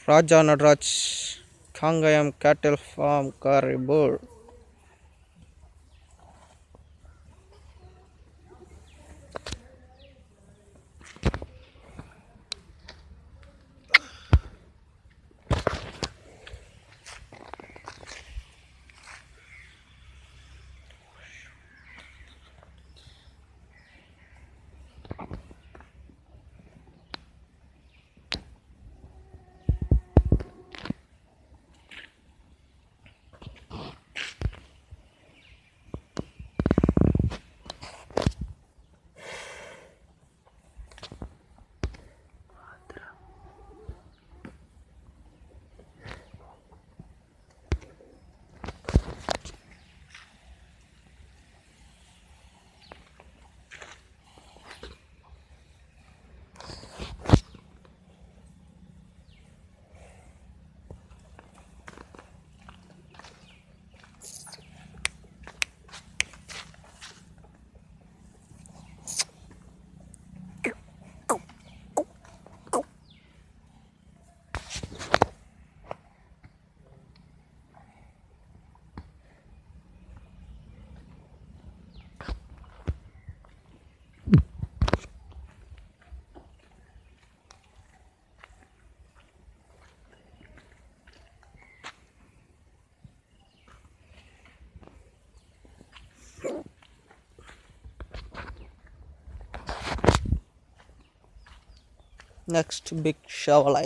ராஜா Natraj Kangayam cattle farm காரிபூர் next big ஷவலை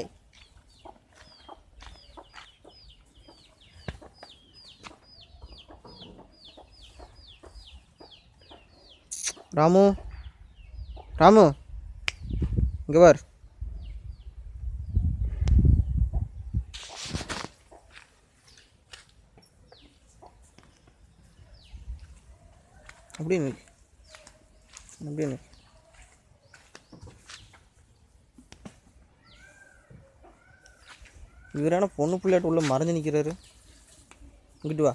ராமு ராமு இங்கே பார் அப்படியே நில் அப்படியே நில் இவர் என்ன பொண்ணு பிள்ளையாட்டு உள்ள மறைஞ்சு நிற்கிறாரு இங்கிட்டு வா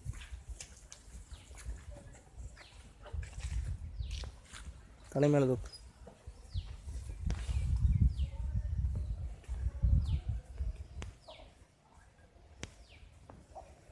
தலைமையில தூக்கு